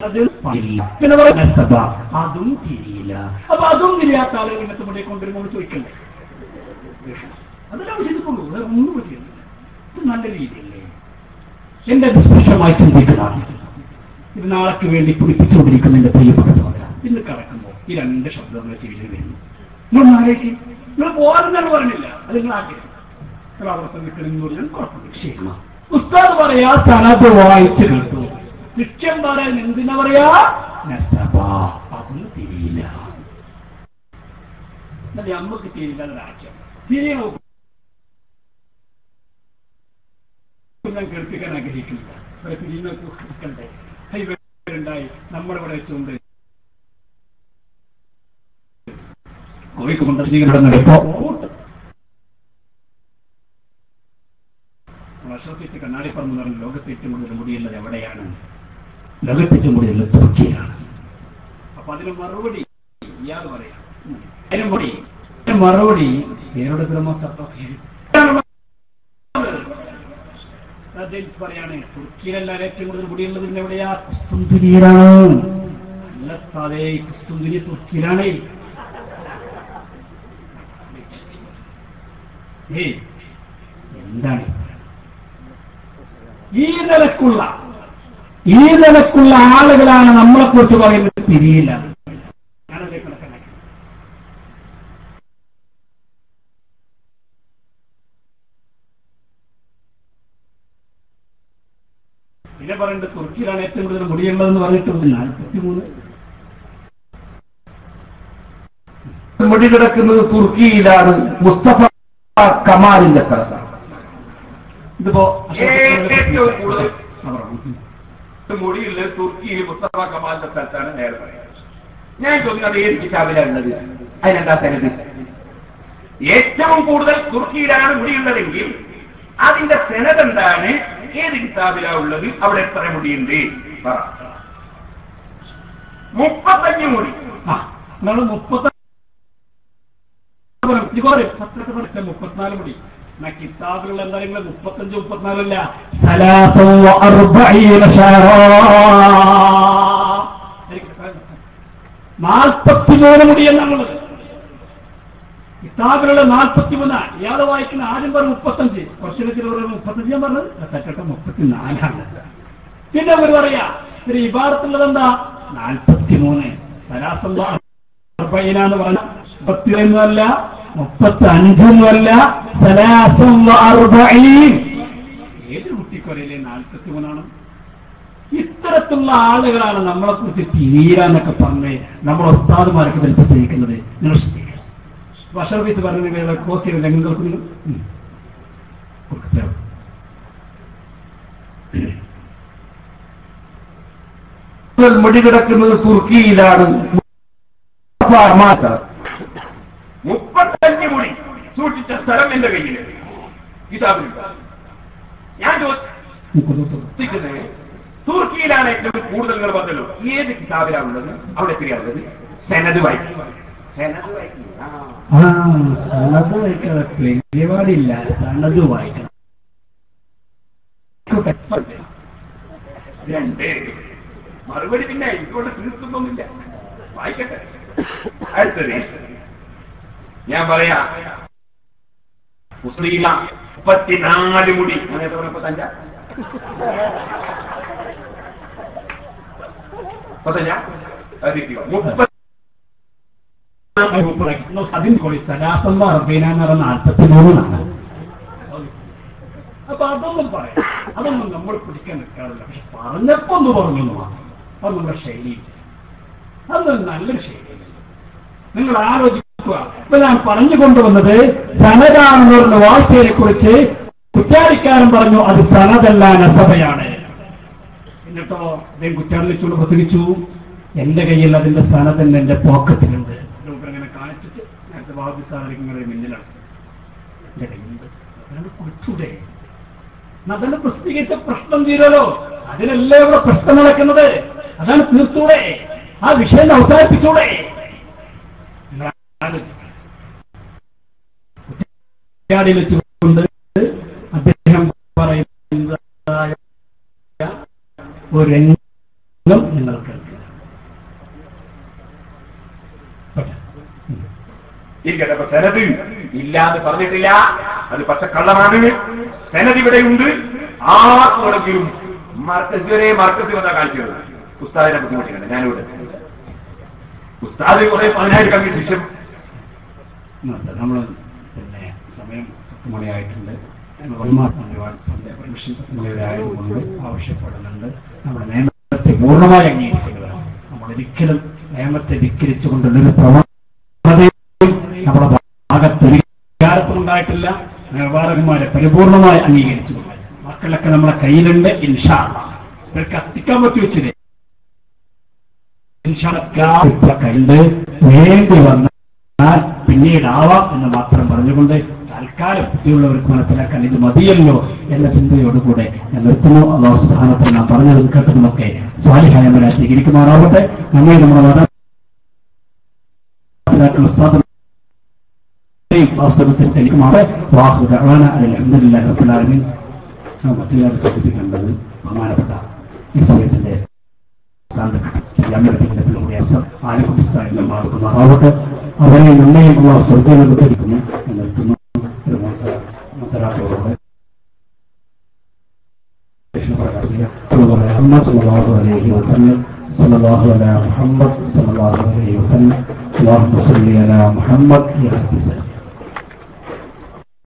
അത് പാടില്ല. പിന്നെ പറയാം നസബ അതും തിരിയില്ല അപ്പൊ അതും തിരിയാത്ത ആളുകൾ ഇന്നത്തെ മുടിയെ കൊണ്ടുവരുമ്പോൾ ചോദിക്കണ്ടേ അതെല്ലാം ചെയ്തിട്ടുള്ളൂ വേറെ ഒന്നും ചെയ്യുന്നില്ല ഇത് നല്ല രീതിയല്ലേ എന്റെ നിഷ്പക്ഷമായി ചിന്തിക്കുന്നതാണ് ഇത് നാളേക്ക് വേണ്ടി പിടിപ്പിച്ചുകൊണ്ടിരിക്കുന്ന എന്റെ പ്രിയപ്പെട്ട സഹോദര ഇന്ന് കടക്കുമ്പോൾ ഈ രണ്ട് ശബ്ദങ്ങൾ ചെവിയിൽ വരുന്നു നിങ്ങൾ ആരേക്ക് നിങ്ങൾ പോരെന്നാണ് പറഞ്ഞില്ല അത് നിങ്ങൾ ആഗ്രഹം നിങ്ങൾ അവിടെ തന്നെ നിൽക്കണമെന്ന് പറഞ്ഞാൽ കുഴപ്പമില്ല ശരി ഉസ്താദ് പറയാ സനത് വായിച്ചു കേട്ടു ശിക്ഷം പറയാൻ എന്തിനാ പറയാ നസബ അതും തിരിയില്ല എന്നാൽ നമ്മക്ക് തിരിയില്ല എന്നൊരാശയം തിരിയണോ ഞാൻ കേൾപ്പിക്കാൻ ആഗ്രഹിക്കുന്നില്ല ഒരു തിരിയുന്നൊക്കെ കേൾക്കണ്ടേ ഹൈവേ ഉണ്ടായി നമ്മുടെ ഇവിടെ വെച്ചുകൊണ്ട് കോഴിക്കോട് നടന്നപ്പോ വർഷത്തിച്ച് കണ്ണാടിപ്പറമ്പ് പറഞ്ഞ ലോകത്തെ ഏറ്റവും കൂടുതൽ മുടിയുള്ളത് എവിടെയാണ് ലോകത്തെ ഏറ്റവും കൂടുതൽ തുർക്കിയിലാണ് അപ്പൊ അതിന് മറുപടി ഇയാൾ പറയാം അതിന് മറുപടി അതിന് മറുപടി പേരോട് പറയാണ് തുർക്കിയിലല്ലാതെ ഏറ്റവും കൂടുതൽ മുടിയുള്ളത് പിന്നെ എവിടെയാ കുസ്തുന്തിരിയിലാണ് നല്ല സ്ഥാനേ കുസ്തുന്തിരി തുർക്കിയിലാണ് ഏയ് എന്താണ് ഇത്? ഈ നിലക്കുള്ള ഈ നിലക്കുള്ള ആളുകളാണ് നമ്മളെ കുറിച്ച് പറയുന്നത് തിരിയില്ല ഞാനതേ കണക്കാക്കി പിന്നെ പറയുന്നത് തുർക്കിയിലാണ് ഏറ്റവും കൂടുതൽ മുടിയുള്ളതെന്ന് പറഞ്ഞിട്ടുണ്ട് നാൽപ്പത്തി മൂന്ന് മുടി കിടക്കുന്നത് തുർക്കിയിലാണ് മുസ്തഫ കമാലിന്റെ സ്ഥലത്താണ് ഇതിപ്പോ ഏറ്റവും കൂടുതൽ ആ, പറഞ്ഞു. മുടിയുള്ളത് തുർക്കിയിൽ മുസ്തഫ കമാലിന്റെ സ്ഥലത്താണ് നേരെ പറയുന്നത് ഞാൻ ചോദിക്കുന്നത് ഏത് കിതാബിലാണുള്ളത് അതിനെന്താ സനത് ഏറ്റവും കൂടുതൽ തുർക്കിയിലാണ് മുടിയുള്ളതെങ്കിൽ അതിന്റെ സെനത് എന്താണ് ഏത് കിതാബിലാ ഉള്ളത് അവിടെ എത്ര മുടിയുണ്ട് പറ മുപ്പത്തഞ്ച് മുടി ആ നമ്മൾ മുപ്പത്തി മുപ്പത്തിനാല് മണി എന്നാ കിതാബുകൾ എന്താ നിങ്ങൾ മുപ്പത്തഞ്ച് മുപ്പത്തിനാലല്ല സലാസം വ അർബഈന ശഹറാ. നാൽപ്പത്തിമൂന്ന് മുടി എന്നുള്ളത് കിതാബിലുള്ള നാൽപ്പത്തിമൂന്ന് ഇയാള് വായിക്കുന്ന ആദ്യം പറഞ്ഞു മുപ്പത്തഞ്ച് കുറച്ചിടത്തിൽ പറയുന്നത് മുപ്പത്തഞ്ച് ഞാൻ പറഞ്ഞത് അത് തെറ്റട്ടെ മുപ്പത്തിനാലാണ് പിന്നെ അവർ പറയാ ഒരു ഇബാറത്തുള്ളത് എന്താ നാൽപ്പത്തിമൂന്ന് സരാസം വ അർബഈനാന്ന് പറഞ്ഞ മുപ്പത്തിയൊന്നല്ല മുപ്പത്തി അഞ്ചൊന്നുമല്ല സലാസം വ അർബഈൻ ഏത് കുട്ടിക്കൊരയിലെ നാൽപ്പത്തി മൂന്നാണ് ഇത്തരത്തിലുള്ള ആളുകളാണ് നമ്മളെ കുറിച്ച് തീരാന്നൊക്കെ പറഞ്ഞ് നമ്മുടെ ഉസ്താദുമാരൊക്കെ ചിലപ്പോൾ സഹിക്കുന്നത് നിങ്ങൾ ശ്രദ്ധിക്കുക വർഷഫീസ് പറഞ്ഞ ക്രോസ് ചെയ്ത് നിങ്ങൾ കേൾക്കുന്നു ഉം. കൊടുക്കട്ടെ. കൂടുതൽ മുടി കിടക്കുന്നത് തുർക്കിയിലാണ് മുസ്തഫ കമാൽ സ്ഥലം. മുപ്പത്തഞ്ച് മുടി സൂക്ഷിച്ച സ്ഥലം എന്റെ കയ്യിൽ കിതാബിലുണ്ട് ഞാൻ ചോദിക്കുന്നത് തുർക്കിയിലാണ് ഏറ്റവും കൂടുതൽ നിങ്ങൾ പറഞ്ഞല്ലോ ഏത് കിതാബിലാണ് ഉള്ളത് അവിടെ എത്രയാണുള്ളത് സെനത് വായിക്കും സെനത് വായിക്കും ആ. ആ സനത് വായിക്കാതെ പരിപാടിയില്ല സനത് വായിക്കണം രണ്ട് മറുപടി പിന്നെ ഇതുകൊണ്ട് തീർക്കുന്നൊന്നുമില്ല വായിക്കട്ടെ അടുത്തത് ഞാൻ പറയാ മുസ്ലിം മുപ്പത്തിനാല് മുടി അങ്ങനെ എത്ര മുപ്പത്തഞ്ചാ മുപ്പത്തഞ്ചാ അതിരിക്കുക. മുപ്പത്തി അതിന് കൂടി സലാസം അർബീനാന്ന് പറഞ്ഞ നാൽപ്പത്തി മൂന്നാണ് അപ്പൊ അതൊന്നും പറയാം അതൊന്നും നമ്മൾ പിടിക്കാൻ നിൽക്കാറില്ല പക്ഷെ പറഞ്ഞപ്പോ ഒന്ന് പറഞ്ഞു എന്ന് മാത്രം അത് നമ്മുടെ ശൈലി അതൊന്നും നല്ലൊരു ശൈലി നിങ്ങൾ ആലോചിക്കുക ഇപ്പൊ ഞാൻ പറഞ്ഞു കൊണ്ടുവന്നത് സനതാണെന്ന് പറഞ്ഞ വാഴ്ചയെ കുറിച്ച് കുറ്റാടിക്കാരൻ പറഞ്ഞു അത് സനതല്ല നസഭയാണ് എന്നിട്ടോ അദ്ദേഹം കുറ്റാടി വെച്ചുകൊണ്ട് പ്രസംഗിച്ചു എന്റെ കയ്യിൽ അതിന്റെ സനതന്നെ എന്റെ പോക്കറ്റിലുണ്ട് ഡോക്ടർ അങ്ങനെ കാണിച്ചിട്ട് നേരത്തെ ബാബു സാറിന് ഇങ്ങനെ മിന്നിലാണ് എന്റെ കയ്യിലുണ്ട് അതിനോട് കൊടുത്തൂടെ എന്നാ അതന്നെ പ്രസിദ്ധീകരിച്ച പ്രശ്നം തീരല്ലോ അതിനല്ലേ ഇവിടെ പ്രശ്നം നടക്കുന്നത് അതാണ് തീർത്തൂടെ ആ വിഷയം അവസാനിപ്പിച്ചൂടെ നിങ്ങൾ ആലോചിക്കണം. കുറ്റ്യാടിയിൽ വെച്ചുകൊണ്ട് അദ്ദേഹം പറയുന്നതായ ഒരു രംഗം നിങ്ങൾ കേൾക്കുക പോട്ടെ. ഉം. ഇരിക്കട്ടെ അപ്പൊ സെനത് ഇല്ലാന്ന് പറഞ്ഞിട്ടില്ല അത് പച്ചക്കള്ളമാണ് സെനത് ഇവിടെയുണ്ട് ആർക്കുണ്ടെങ്കിലും മർക്കസ് വരെ മർക്കസ് വന്നാ കാണിച്ചത് ഉസ്താദിനെ ബുദ്ധിമുട്ടിക്കണ്ട ഞാനിവിടെ ഉസ്താദ് കുറെ പതിനായിരം കമ്മി ശിക്ഷ നമ്മൾ പിന്നെ സമയം പത്ത് മണിയായിട്ടുണ്ട് ഞങ്ങൾ ഒരുപാട് ഒരുപാട് സമയം പെർമിഷൻ പത്ത് മണി വരെ ആയതുകൊണ്ട് ആവശ്യപ്പെടുന്നുണ്ട് നമ്മുടെ നിയമത്തെ പൂർണ്ണമായി അംഗീകരിക്കുന്നവരാണ് നമ്മൾ ഒരിക്കലും നിയമത്തെ ധിക്കരിച്ചുകൊണ്ടുള്ളൊരു പ്രവണതയും നമ്മുടെ ഭാഗത്ത് ഒരു കാലത്തും ഉണ്ടായിട്ടില്ല നിർവാഹകന്മാരെ പരിപൂർണമായി അംഗീകരിച്ചുകൊണ്ട് മക്കളൊക്കെ നമ്മളെ കയ്യിലുണ്ട് ഇൻഷാ അല്ലാഹ്. ഇവർക്ക് കത്തിക്കാൻ പറ്റി വെച്ചില്ലേ ഇൻഷാ അല്ലാഹ് ഇപ്പൊ കയ്യില് വേണ്ടി വന്നാൽ പിന്നീടാവാം എന്ന് മാത്രം പറഞ്ഞുകൊണ്ട് തൽക്കാലം ബുദ്ധിയുള്ളവർക്ക് മനസ്സിലാക്കാൻ ഇത് മതിയല്ലോ എന്ന ചിന്തയോടുകൂടെ ഞാൻ നിർത്തുന്നു അള്ളാഹു സ്ഥാനത്തിൽ നാം പറഞ്ഞതും കേട്ടതുമൊക്കെ സ്വാലിഹായമല സ്വീകരിക്കുമാറാവട്ടെ നമ്മെ നമ്മുടെ മാതാപിതാക്കൾ ഉസ്താദ് അവസരത്തിൽ എനിക്ക് മാറെ വാഹു ദഅവാന അൽഹംദുലില്ലാഹി റബ്ബിൽ ആലമീൻ മറ്റു കാര്യം സൂചിപ്പിക്കേണ്ടത് ബഹുമാനപ്പെട്ട ഈ സർവീസിന്റെ ആവട്ടെ അവരെ നിർണയം ഉള്ള സ്വർഗ്ഗം ധരിക്കുന്നു നിർത്തുന്നു ഒരു മനസ്സ- മനസ്സിലാക്കലോടെ محمد صلى الله عليه وسلم صلى الله على محمد صلى الله عليه وسلم اللهم صل على محمد يا رب السلام